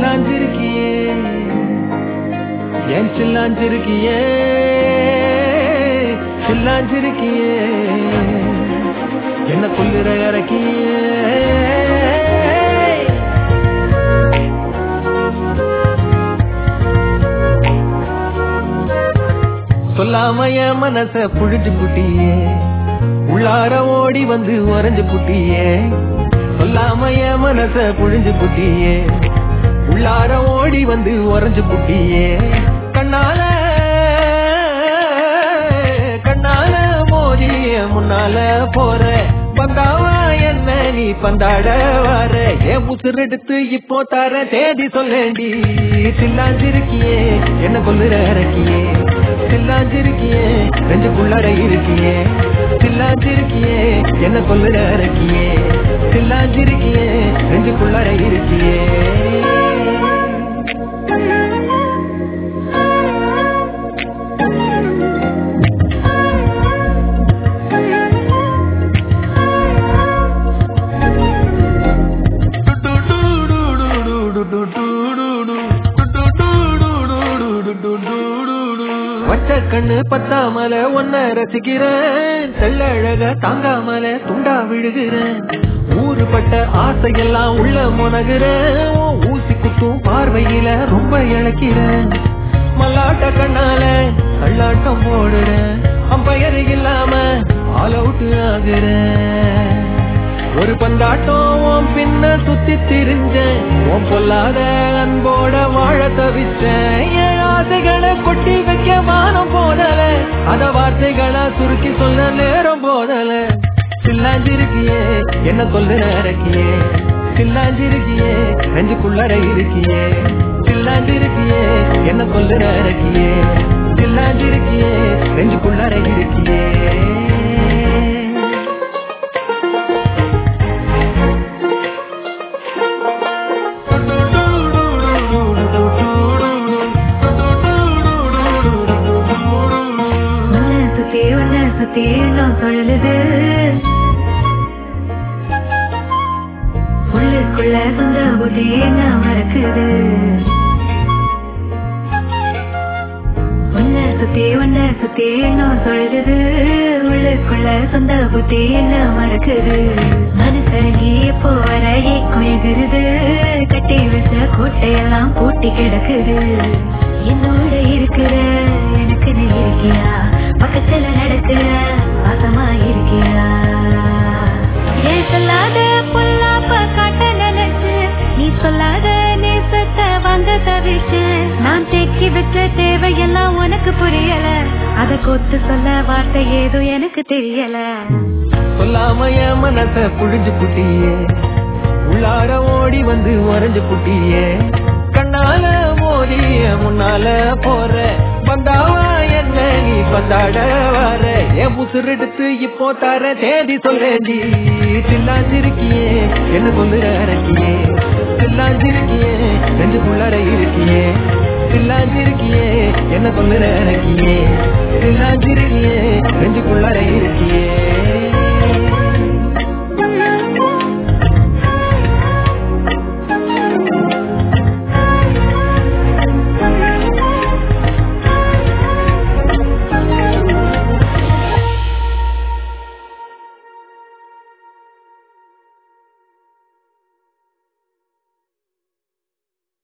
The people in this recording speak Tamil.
சில்லாஞ்சிருக்கியே ஏன் சில்லாஞ்சிருக்கியே சில்லாஞ்சிருக்கியே என்ன கொல்லுற இறக்கியே சொல்லாம என் மனச புழிஞ்சு புட்டியே உள்ளார ஓடி வந்து உறைஞ்சு புட்டியே சொல்லாம என் மனச புழிஞ்சு புட்டியே உள்ளார ஓடி வந்து உறைஞ்சு புட்டியே கண்ணால கண்ணால மோதி முன்னால போற பந்தாவா என்ன நீ பந்தாட வர என் உசுர் எடுத்து இப்போ தர தேதி சொல்லேண்டி சில்லாஞ்சிருக்கியே என்ன கொல்லுற இறக்கியே சில்லாஞ்சிருக்கியே நெஞ்சுக்குள்ளார இருக்கியே சில்லாஞ்சிருக்கியே என்ன கொல்லுற இறக்கியே சில்லாஞ்சிருக்கியே நெஞ்சுக்குள்ளார இருக்கியே வச்ச கண்ணு பத்தாமல ஒன்ன ரசிக்கிறேன் தெள்ளழக தாங்காமல துண்டா விழுகிறேன் ஊறுபட்ட ஆசையெல்லாம் உள்ள முனகிறேன் உன் ஊசி குத்தும் பார்வையில ரொம்ப இழக்கிறேன் மல்லாட்ட கண்ணால கள்ளாட்டம் போடுறேன் அம்பயர் இல்லாம ஆல் அவுட் ஆகுறேன் ஒரு பந்தாட்டம் உன் பின்ன சுத்தி திரிஞ்சேன் உன் பொல்லாத அன்போட வாழ தவிச்சேன் என் ஆசைகளை கொட்டி வைக்க மானம் போதல அத வார்த்தைகளா சுருக்கி சொல்ல நேரம் போதல சில்லாஞ்சிருக்கியே என்ன கொல்ல இறக்கியே சில்லாஞ்சிருக்கியே நெஞ்சுக்குள்ளற இருக்கியே சில்லாஞ்சிருக்கியே என்ன கொல்ல இறக்கியே சில்லாஞ்சிருக்கியே நெஞ்சுக்குள்ளற இருக்கியே உன்னை சுத்தி உன்னை சுத்தி எண்ணம் சுழலுது உள்ளுக்குள்ள சொந்த புத்தி என்ன மறக்குது உன்னை சுத்தி உன்னை சுத்தி எண்ணம் சுழலுது உள்ளுக்குள்ள சொந்த புத்தி என்ன மறக்குது மனசரங்கி எப்போ வர ஏக்கம் எகிருது கட்டி வச்ச கோட்டையெல்லாம் பூட்டி கிடக்குது என்னோட இருக்கிற எனக்கு நீ இருக்கியா பக்கத்துல நடக்கிற பாசமா இருக்கியா ஏன் சொல்லாத பொல்லாப்ப காட்ட நினைச்சு நீ சொல்லாத நேசத்தை வாங்க தவிச்சு நான் தேக்கி வச்ச தேவையெல்லாம் உனக்கு புரியல அத கொத்து சொல்ல வார்த்தை ஏதோ எனக்கு தெரியல சொல்லாம என் மனச புழிஞ்சு புட்டியே உள்ளார ஓடி வந்து உறைஞ்சு புட்டியே கண்ணால மோதிய முன்னால போற வந்தாவா என்ன நீ பந்தாட வர என் உசுர் எடுத்து இப்போ தர தேதி சொல்லேண்டி சில்லாஞ்சிருக்கியே என்ன கொல்லுற இறக்கியே சில்லாஞ்சிருக்கியே நெஞ்சுக்குள்ளார இருக்கியே சில்லாஞ்சிருக்கியே என்ன கொல்லுற இறக்கியே சில்லாஞ்சிருக்கியே நெஞ்சுக்குள்ளார